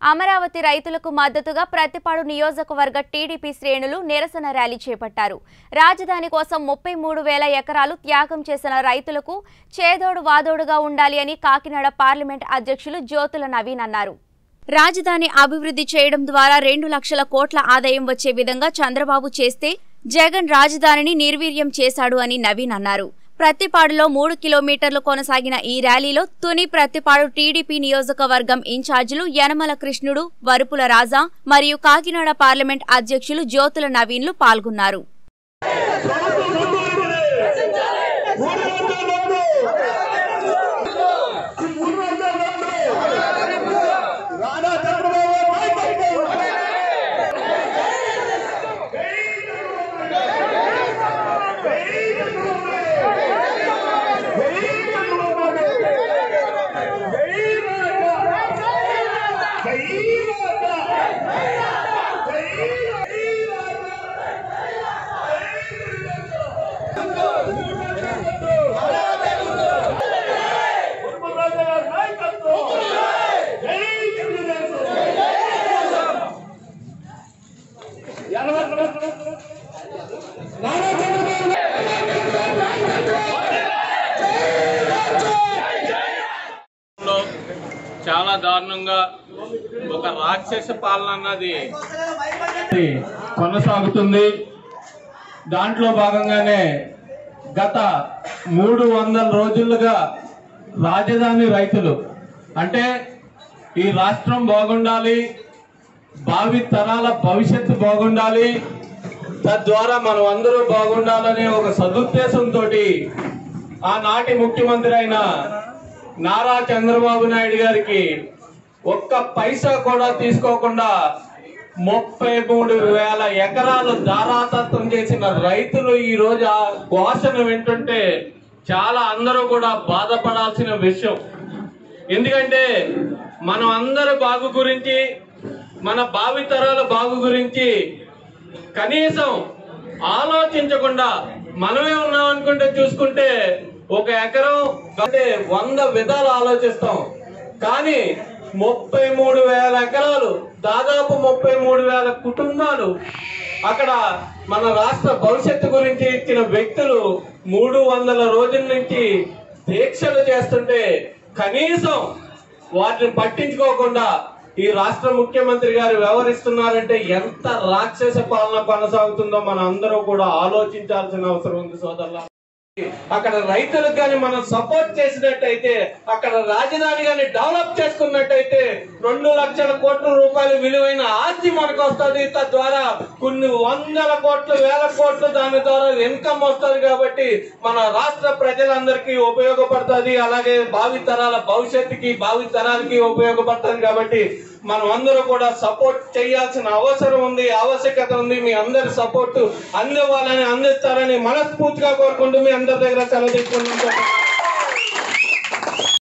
అమరావతి రైతులకు మద్దతుగా ప్రతిపాడు నియోజకవర్గ టీడీపీ శ్రేణులు నిరసన ర్యాలీ చేపట్టారు రాజధాని కోసం ముప్పై మూడు వేల ఎకరాలు త్యాగం చేసిన రైతులకు చేదోడు వాదోడుగా ఉండాలి అని కాకినాడ పార్లమెంట్ అధ్యక్షులు జ్యోతుల నవీన్ అన్నారు రాజధాని అభివృద్ధి చేయడం ద్వారా రెండు లక్షల కోట్ల ఆదాయం వచ్చే విధంగా చంద్రబాబు చేస్తే జగన్ రాజధానిని నిర్వీర్యం చేశాడు అని నవీన్ అన్నారు ప్రత్తిపాడులో మూడు కిలోమీటర్లు కొనసాగిన ఈ ర్యాలీలో తుని ప్రత్తిపాడు టీడీపీ నియోజకవర్గం ఇన్ఛార్జీలు యనమల కృష్ణుడు వరుపుల రాజా మరియు కాకినాడ పార్లమెంట్ అధ్యక్షులు జ్యోతుల నవీన్లు పాల్గొన్నారు రానా చంద్రబాబు నాయకత్వం లో చాలా దారుణంగా ఒక రాక్షస పాలన అన్నది కొనసాగుతుంది దాంట్లో భాగంగానే గత మూడు వందల రోజులుగా రాజధాని రైతులు అంటే ఈ రాష్ట్రం బాగుండాలి భావి తరాల భవిష్యత్తు బాగుండాలి తద్వారా మనం అందరూ బాగుండాలనే ఒక సదుద్దేశంతో ఆనాటి ముఖ్యమంత్రి అయిన నారా చంద్రబాబు నాయుడు గారికి ఒక్క పైసా కూడా తీసుకోకుండా ముప్పై మూడు వేల ఎకరాలు దారాతత్వం చేసిన రైతులు ఈ రోజు ఆ ఘోషను వింటుంటే చాలా అందరూ కూడా బాధపడాల్సిన విషయం ఎందుకంటే మనం అందరి బాగు గురించి మన భావితరాల బాగు గురించి కనీసం ఆలోచించకుండా మనమే ఉన్నాం అనుకుంటే చూసుకుంటే ఒక ఎకరం అంటే వంద విధాలు ఆలోచిస్తాం కానీ ముప్పై మూడు వేల ఎకరాలు దాదాపు ముప్పై మూడు వేల కుటుంబాలు అక్కడ మన రాష్ట్ర భవిష్యత్తు గురించి ఇచ్చిన వ్యక్తులు మూడు వందల రోజుల నుంచి దీక్షలు చేస్తుంటే కనీసం వాటిని పట్టించుకోకుండా ఈ రాష్ట్ర ముఖ్యమంత్రి గారు వ్యవహరిస్తున్నారంటే ఎంత రాక్షస పాలన కొనసాగుతుందో మన అందరూ కూడా ఆలోచించాల్సిన అవసరం ఉంది సోదరుల అక్కడ రైతులకు కానీ మనం సపోర్ట్ చేసినట్టయితే అక్కడ రాజధాని కానీ డెవలప్ చేసుకున్నట్టయితే రెండు లక్షల కోట్ల రూపాయల విలువైన ఆస్తి మనకు వస్తుంది తద్వారా కొన్ని వందల కోట్లు వేల కోట్లు దాని ద్వారా ఇన్కమ్ వస్తుంది కాబట్టి మన రాష్ట్ర ప్రజలందరికీ ఉపయోగపడుతుంది అలాగే భావి తరాల భవిష్యత్తుకి భావి తరాలకి ఉపయోగపడుతుంది కాబట్టి మనం అందరూ కూడా సపోర్ట్ చేయాల్సిన అవసరం ఉంది ఆవశ్యకత ఉంది మీ అందరి సపోర్ట్ అందివ్వాలని అందిస్తారని మనస్ఫూర్తిగా కోరుకుంటూ మీ అందరి దగ్గర సెలవు తీసుకుంటున్నాం